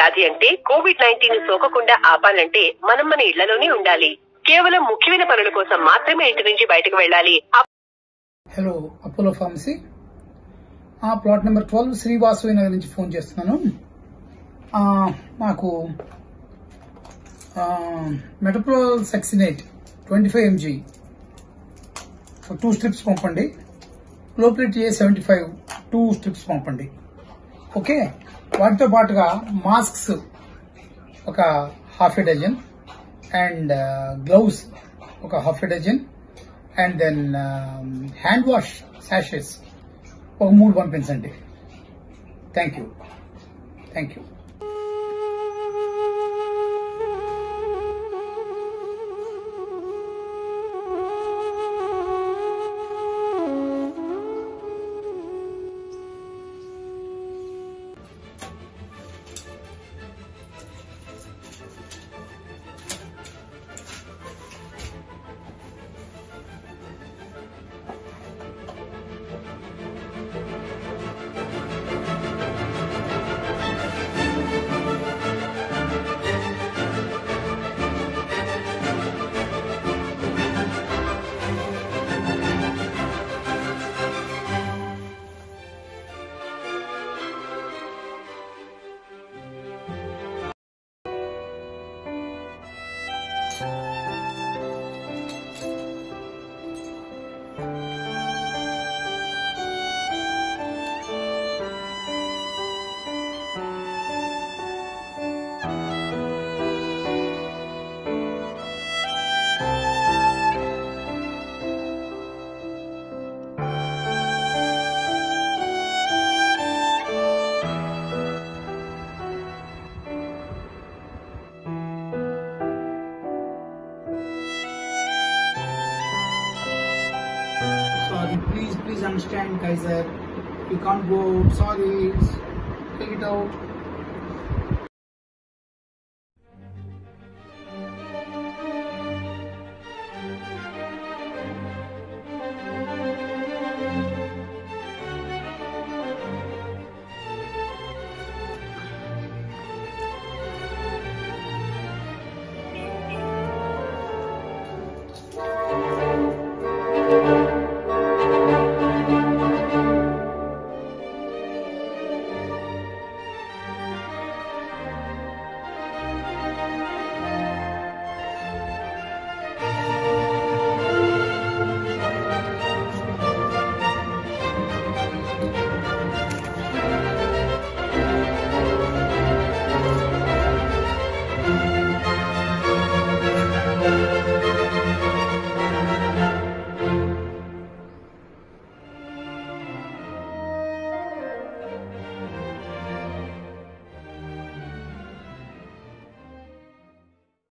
వ్యాధి అంటే Covid nineteen సోకకుండా ఆపాలంటే మనం మన ఇళ్లలోనే ఉండాలి కేవలం ముఖ్యమైన పనుల కోసం మాత్రమే ఇంటి నుంచి బయటకు వెళ్ళాలి హలో అపోలో ఫార్మసీ ఆ plot number twelve Srivasavi Nagar నుంచి ఫోన్ చేస్తున్నాను ఆ, మాకు metoprolol succinate twenty five mg two strips పంపండి లోపలిట్ ఏ సెవెంటీ ఫైవ్ టూ స్ట్రిప్స్ పంపండి ఓకే వాటితో పాటుగా మాస్క్స్ ఒక half a dozen and gloves ఒక half a dozen and then hand wash శాషెస్ ఒక మూడు పంపించండి thank you thank you Sorry, please, please understand, Kaiser. You can't go. Sorry. Take it out.